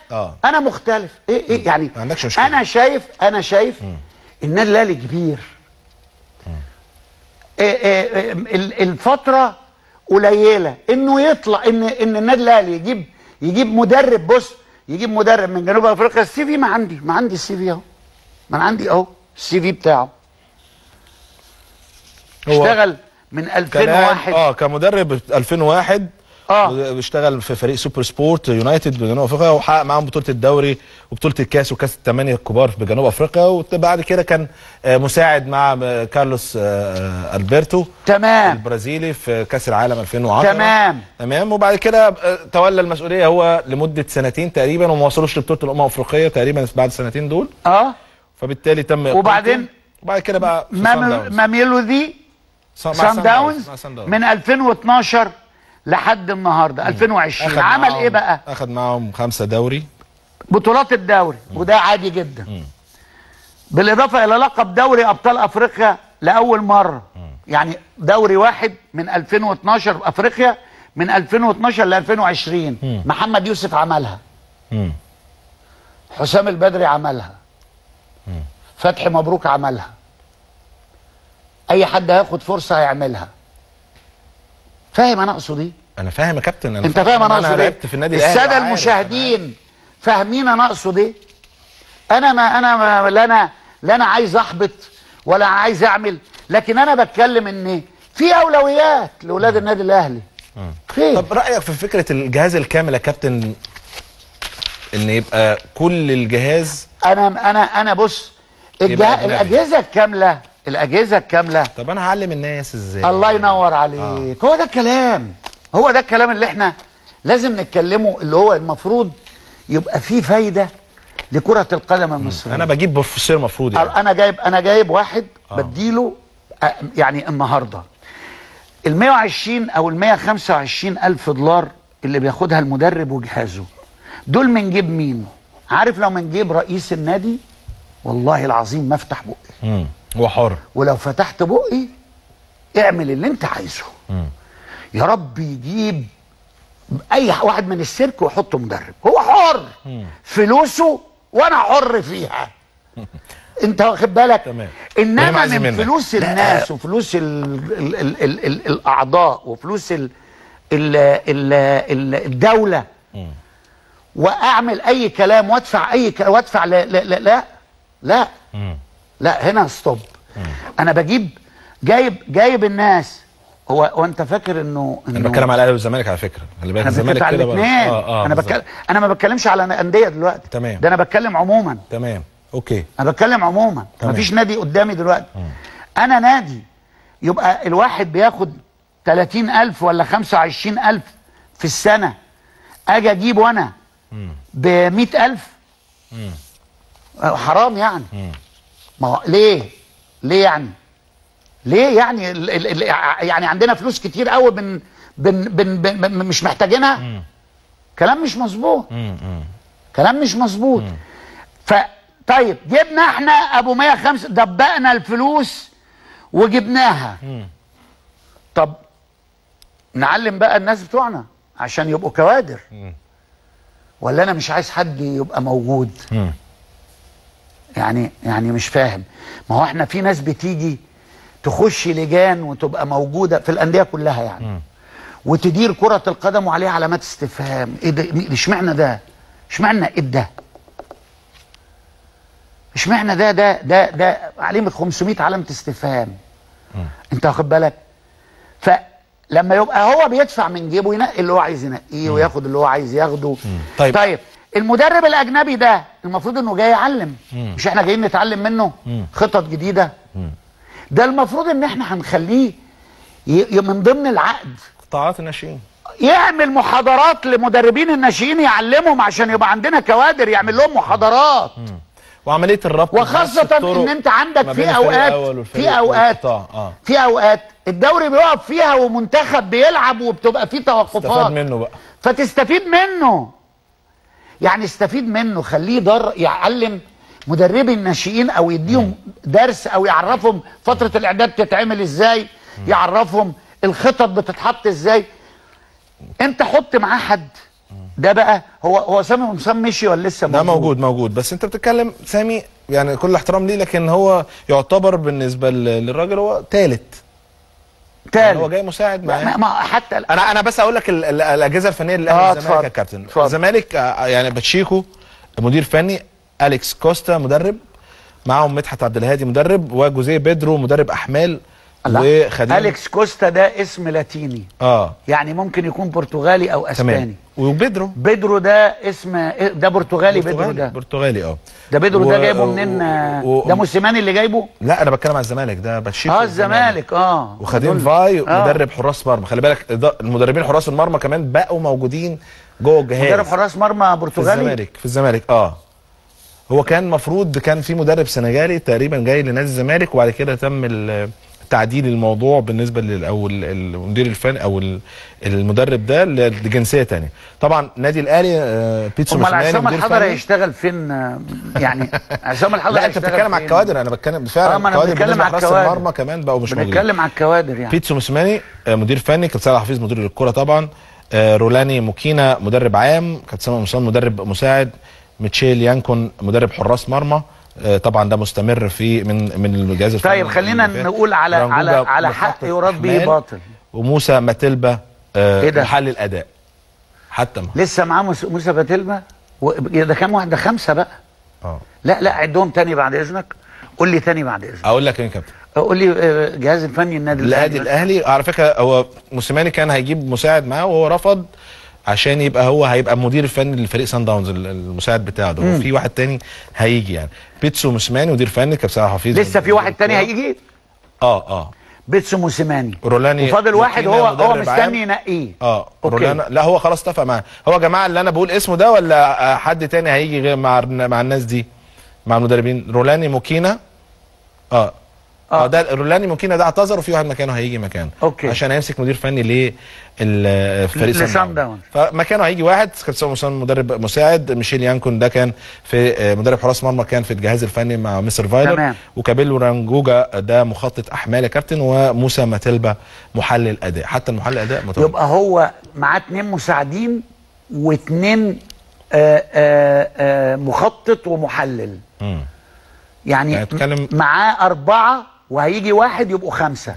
آه. انا مختلف ايه ايه يعني ما عندكش مشكلة. انا شايف انا شايف النادي الاهلي كبير إيه إيه إيه ال- الفتره قليله انه يطلع ان ان النادي الاهلي يجيب يجيب مدرب بص يجيب مدرب من جنوب افريقيا السي في ما عندي ما عندي السي في اهو ما انا عندي اهو السي في بتاعه هو اشتغل من كان 2001 اه كمدرب 2001 اه بيشتغل في فريق سوبر سبورت يونايتد بجنوب افريقيا وحقق معاهم بطوله الدوري وبطوله الكاس وكاس الثمانيه الكبار في جنوب افريقيا وبعد كده كان آه، مساعد مع آه، كارلوس آه، البرتو تمام البرازيلي في كاس العالم 2010 تمام. تمام وبعد كده آه، تولى المسؤوليه هو لمده سنتين تقريبا وما وصلوش لبطوله الامم الافريقيه تقريبا بعد السنتين دول اه فبالتالي تم إقالته. وبعدين وبعد كده بقى في مام- صن داونز. ماميلودي صن- مع سان صن داونز مع صن داونز. من 2012 لحد النهارده 2020 أخد عمل معاهم- ايه بقى؟ اخذ معاهم خمسه دوري بطولات الدوري وده عادي جدا بالاضافه الى لقب دوري ابطال افريقيا لاول مره يعني دوري واحد من 2012 في افريقيا من 2012 ل 2020 محمد يوسف عملها مم. حسام البدري عملها فتحي مبروك عملها اي حد هياخد فرصه هيعملها فاهم انا اقصد ايه انا فاهم يا كابتن انا انت فاهم انا انا اقصد ايه لعبت في النادي الاهلي الساده وعارف. المشاهدين فاهمين انا اقصد ايه انا ما انا ما لا انا لا انا عايز احبط ولا عايز اعمل لكن انا بتكلم ان في اولويات لاولاد النادي الاهلي في طب رايك في فكره الجهاز الكامل يا كابتن ان يبقى كل الجهاز انا انا انا بص الجه... يبقى أجنبي. الاجهزه الكامله الاجهزه الكامله طب انا هعلم الناس ازاي الله ينور عليك هو ده الكلام هو ده الكلام اللي احنا لازم نتكلمه اللي هو المفروض يبقى فيه فايده لكره القدم المصريه انا بجيب بروفيسور مفروض يعني انا جايب انا جايب واحد بديله آه، يعني النهارده ال 120 او ال 125 الف دولار اللي بياخدها المدرب وجهازه دول من جيب مين؟ عارف لو من جيب رئيس النادي والله العظيم ما افتح بقي مم. هو حر ولو فتحت بقي اعمل اللي انت عايزه يا رب يجيب اي واحد من السيرك ويحطه مدرب هو حر فلوسه وانا حر فيها انت واخد بالك تمام. وهي انما معزي من منك. فلوس الناس وفلوس ال ال ال ال ال الاعضاء وفلوس ال ال ال ال الدوله واعمل اي كلام وادفع اي ك... وادفع لا لا لا لا, لا. لا هنا ستوب انا بجيب جايب جايب الناس هو هو انت فاكر انه انا انه بتكلم على الاهلي والزمالك على فكره خلي بالك انا الزمالك بتكلم على كده برضه. الاثنين اه اه انا بالظبط. بتكلم انا ما بتكلمش على انديه دلوقتي تمام. ده انا بتكلم عموما تمام اوكي انا بتكلم عموما تمام. مفيش نادي قدامي دلوقتي انا نادي يبقى الواحد بياخد 30000 ولا 25000 في السنه اجي اجيبه انا ب 100000 حرام يعني ما هو ليه ليه يعني ليه يعني ال ال ال يعني عندنا فلوس كتير قوي بن بن بن بن بن مش محتاجينها كلام مش مظبوط كلام مش مظبوط ف طيب جبنا احنا ابو 105 دبقنا الفلوس وجبناها طب نعلم بقى الناس بتوعنا عشان يبقوا كوادر ولا انا مش عايز حد يبقى موجود يعني يعني مش فاهم ما هو احنا في ناس بتيجي تخش لجان وتبقى موجوده في الانديه كلها يعني وتدير كره القدم وعليها علامات استفهام ايه ده مي- اشمعنى ده اشمعنى ايه ده اشمعنى ده ده ده ده عليه 500 علامه استفهام انت واخد بالك فلما يبقى هو بيدفع من جيبه ينقي اللي هو عايز ينقيه وياخد اللي هو عايز ياخده طيب. طيب المدرب الاجنبي ده المفروض انه جاي يعلم مش احنا جايين نتعلم منه خطط جديده ده المفروض ان احنا هنخليه ي- ي- من ضمن العقد قطاعات الناشئين يعمل محاضرات لمدربين الناشئين يعلمهم عشان يبقى عندنا كوادر يعمل لهم محاضرات وعمليه الربط بنفس وخاصة الطرق ان انت عندك ما بين في الفريق اوقات الأول والفريق في اوقات والقطاع. اه في اوقات الدوري بيقف فيها ومنتخب بيلعب وبتبقى فيه استفاد توقفات منه بقى فتستفيد منه يعني استفيد منه خليه در يعلم مدربي الناشئين او يديهم درس او يعرفهم فتره الاعداد بتتعمل ازاي يعرفهم الخطط بتتحط ازاي انت حط معاه حد ده بقى هو هو سامي قمصان مشي ولا لسه ده موجود موجود بس انت بتتكلم سامي يعني كل احترام ليه لكن هو يعتبر بالنسبه ل- للراجل هو ثالث تالت هو جاي مساعد ما, معاه ما حتى ال- انا انا بس اقول لك ال- ال- الاجهزه الفنيه اللي آه، اهلي الزمالك اتفضل. يا كابتن اتفضل. الزمالك آه، يعني باتشيكو مدير فني اليكس كوستا مدرب معاهم مدحت عبد الهادي مدرب وجوزيه بيدرو مدرب احمال الله. وخديم اليكس كوستا ده اسم لاتيني اه يعني ممكن يكون برتغالي او اسباني تمام وبيدرو بيدرو ده اسم ده برتغالي بيدرو برتغالي ده برتغالي اه ده بيدرو ده و- جايبه منين آه، و- ده موسيماني اللي جايبه لا انا بتكلم على الزمالك ده باتشيكو اه الزمالك اه وخديم دول- فاي آه. مدرب حراس مرمى خلي بالك إضاءة- المدربين حراس المرمى كمان بقوا موجودين جوه الجهاز مدرب حراس مرمى في برتغالي الزمالك في الزمالك اه هو كان مفروض كان في مدرب سنغالي تقريبا جاي لنادي الزمالك وبعد كده تم ال- تعديل الموضوع بالنسبه لل او ال- المدير الفني او ال- المدرب ده لجنسيه تانية طبعا نادي الاهلي آه، بيتسو امال موسيماني عصام مدير الحضري فني. هيشتغل فين آه، يعني عصام الحضري لا انت هيشتغل بتتكلم على فين؟ الكوادر انا بتكلم فعلا آه، ما أنا الكوادر بتكلم بالنسبه على لحراس الكوادر. المرمى كمان بقوا مش موجودين بنتكلم على الكوادر يعني بيتسو موسيماني آه، مدير فني كابتن سيد حفيظ مدير الكره طبعا آه، رولاني موكينا مدرب عام كابتن سامي مصطفى مدرب مساعد ميتشيل يانكون مدرب حراس مرمى آه، طبعا ده مستمر في من من الجهاز الفني طيب خلينا اللي فات. نقول على رانجوجا على على حق محطة يراد به أحمال، باطل وموسى ماتلبا آه، إيه ده؟ محلل اداء حتى ما لسه معاه موس- موسى باتلما و- ده كام واحد ده خمسه بقى اه لا لا عدهم تاني بعد اذنك قول لي تاني بعد اذنك اقول لك ايه يا كابتن قول لي آه، الجهاز الفني النادي النادي الاهلي على فكره هو موسيماني كان هيجيب مساعد معاه وهو رفض عشان يبقى هو هيبقى مدير الفني لفريق سان داونز ال- المساعد بتاعه ده وفي واحد تاني هيجي يعني بيتسو موسيماني مدير فني كابتن سامح حفيظ لسه في واحد تاني هيجي اه اه بيتسو موسيماني رولاني وفاضل واحد موكينا هو هو مدرب عام. مستني ينقيه اه أوكي. رولانا لا هو خلاص اتفق معاه هو يا جماعه اللي انا بقول اسمه ده ولا آه، حد تاني هيجي غير مع مع الناس دي مع المدربين رولاني موكينا اه آه. اه ده رولاني موكينا ده اعتذر وفي واحد مكانه هيجي مكانه أوكي. عشان هيمسك مدير فني للفريق لسان داونز. فمكانه هيجي واحد كابتن سامي مدرب مساعد ميشيل يانكون ده كان في آه، مدرب حراس مرمى كان في الجهاز الفني مع مستر فايلر تمام. وكابيلو رانجوجا ده مخطط احمال يا كابتن وموسى ماتلبا محلل اداء حتى المحلل اداء متواجد. يبقى هو معاه اتنين مساعدين واتنين آه، آه، آه، مخطط ومحلل مم. يعني يعني تتكلم- معاه أربعة وهيجي واحد يبقوا خمسة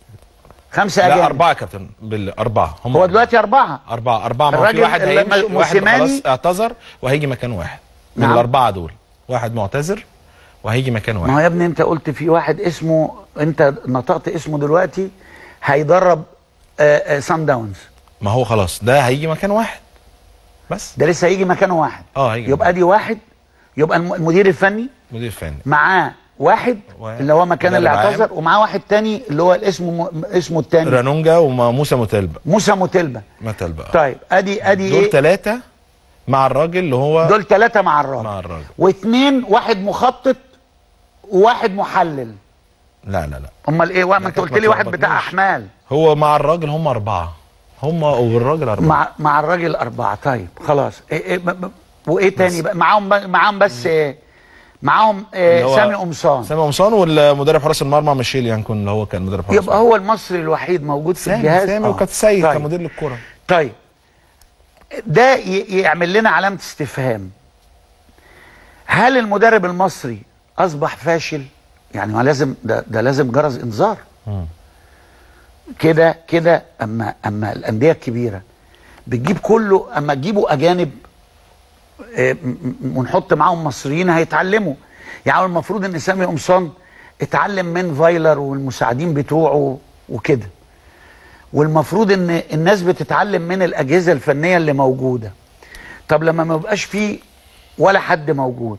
خمسة لا أجانب أربعة يا كابتن بالأربعة هم هو دلوقتي أربعة أربعة أربعة ما هو الراجل في واحد اللي- هيمشي واحد موسيماني- خلاص اعتذر وهيجي مكانه واحد من نعم. الأربعة دول واحد معتذر وهيجي مكانه ما هو واحد يا ابني أنت قلت في واحد اسمه أنت نطقت اسمه دلوقتي هيدرب آه، آه، سان داونز ما هو خلاص ده هيجي مكان واحد بس ده لسه هيجي مكانه واحد اه هيجي يبقى دي واحد يبقى الم- المدير الفني مدير فني معاه واحد واحد. اللي هو مكان اللي مدرب عام. اعتذر ومعاه واحد تاني اللي هو اسمه م... اسمه التاني رانونجا وموسى متلبة موسى متلبة متلبة آه. طيب ادي ادي دول ايه ثلاثة مع الراجل اللي هو دول ثلاثة مع الراجل مع الراجل واثنين واحد مخطط وواحد محلل لا لا لا امال ايه ما انت كانت قلت ما لي واحد بتاع تلخبطنيش. احمال هو مع الراجل هم أربعة هم والراجل أربعة مع مع الراجل اربعة طيب خلاص إيه إيه ب... ب... وايه تاني بقى معاهم ب... معاهم بس إيه معاهم اللي إيه هو سامي قمصان سامي قمصان والمدرب حراس المرمى ميشيل يانكون اللي هو كان مدرب حراس يبقى هو المصري الوحيد موجود في سامي الجهاز سامي آه. وكانت سيد طيب. كمدير للكرة طيب ده ي- يعمل لنا علامة استفهام هل المدرب المصري أصبح فاشل؟ يعني ما لازم ده, ده لازم جرس إنذار كده كده أما أما الأندية الكبيرة بتجيب كله أما تجيبوا أجانب آه، م- م- ونحط معاهم مصريين هيتعلموا يعني هو المفروض ان سامي قمصان اتعلم من فايلر والمساعدين بتوعه وكده والمفروض ان الناس بتتعلم من الاجهزه الفنيه اللي موجوده طب لما ما يبقاش فيه ولا حد موجود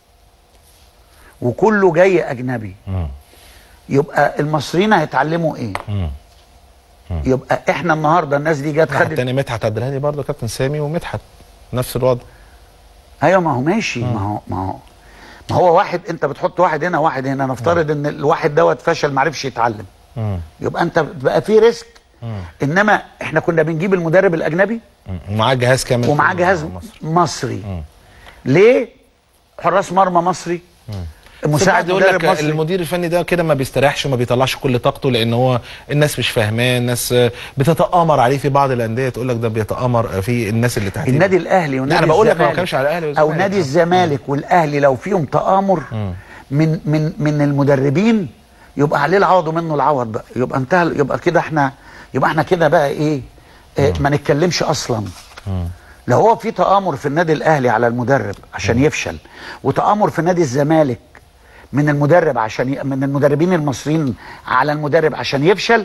وكله جاي اجنبي مم. يبقى المصريين هيتعلموا ايه مم. يبقى احنا النهارده الناس دي جت واحد خدت تاني مدحت عبد الهادي برضه كابتن سامي ومدحت نفس الوضع ايوه ما هو ماشي ما هو ما هو ما هو واحد انت بتحط واحد هنا واحد هنا نفترض ان الواحد دوت فشل ما عرفش يتعلم مم. يبقى انت بقى في ريسك انما احنا كنا بنجيب المدرب الاجنبي مم. ومعاه جهاز كامل ومعاه في جهاز مصر. مصري ليه حراس مرمى مصري مساعد يقول مدرب لك مصري المدير الفني ده كده ما بيستريحش وما بيطلعش كل طاقته لان هو الناس مش فاهماه الناس بتتآمر عليه في بعض الانديه تقول لك ده بيتآمر في الناس اللي تحت النادي الاهلي والنادي انا بقول لك ما الزمالك بتكلمش على الاهلي او والزمالك. نادي الزمالك والاهلي لو فيهم تآمر من من من المدربين يبقى عليه العوض ومنه العوض بقى يبقى انتهى يبقى كده احنا يبقى احنا كده بقى ايه اه ما نتكلمش اصلا لو هو في تآمر في النادي الاهلي على المدرب عشان يفشل وتآمر في نادي الزمالك من المدرب عشان ي... من المدربين المصريين على المدرب عشان يفشل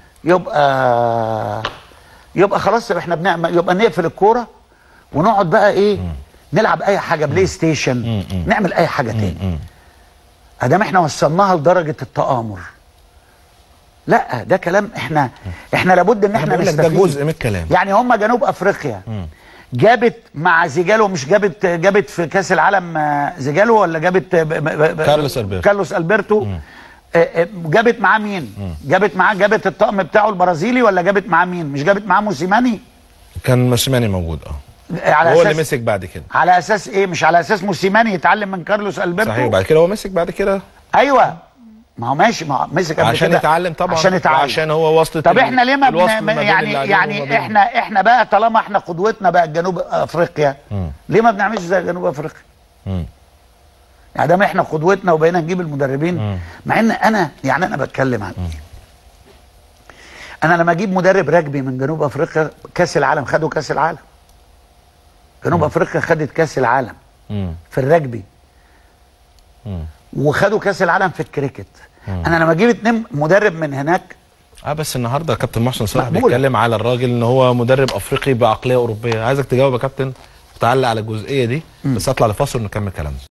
يبقى يبقى خلاص يبقى احنا بنعمل يبقى نقفل الكوره ونقعد بقى ايه نلعب اي حاجه بلاي ستيشن نعمل اي حاجه تاني ادام احنا وصلناها لدرجه التآمر لا ده كلام احنا احنا لابد ان انا احنا بقول لك ده نستفيد جزء من الكلام يعني هم جنوب افريقيا جابت مع زيجالو مش جابت جابت في كاس العالم آه، زيجالو ولا جابت آه، ب- ب- ب- كارلوس ألبرتو. كارلوس البرتو آه، آه، جابت معاه مين جابت معاه جابت الطقم بتاعه البرازيلي ولا جابت معاه مين مش جابت معاه موسيماني كان موسيماني موجود اه آه، على هو اللي اساس مسك بعد كده على اساس ايه مش على اساس موسيماني يتعلم من كارلوس البرتو صحيح بعد كده هو مسك بعد كده ايوه ما هو ماشي ما هو مسك قبل عشان كده. يتعلم طبعا عشان يتعلم عشان هو واسطه طب ال- احنا ليه ما الوصل بن... ما بين يعني اللاعبين وما يعني بين- احنا احنا بقى طالما احنا قدوتنا بقى جنوب افريقيا ليه ما بنعملش زي جنوب افريقيا؟ مم. يعني دام احنا قدوتنا وبقينا نجيب المدربين مع ان انا يعني انا بتكلم عن ايه؟ انا لما اجيب مدرب رجبي من جنوب افريقيا كاس العالم خدوا كاس العالم جنوب افريقيا خدت كاس العالم مم. في الرجبي مم. وخدوا كاس العالم في الكريكت انا لما اجيب اتنين مدرب من هناك اه بس النهارده كابتن محسن صلاح مقبولة. بيتكلم على الراجل ان هو مدرب افريقي بعقليه اوروبيه عايزك تجاوب يا كابتن وتعلق على الجزئيه دي بس اطلع لفاصل ونكمل كلامنا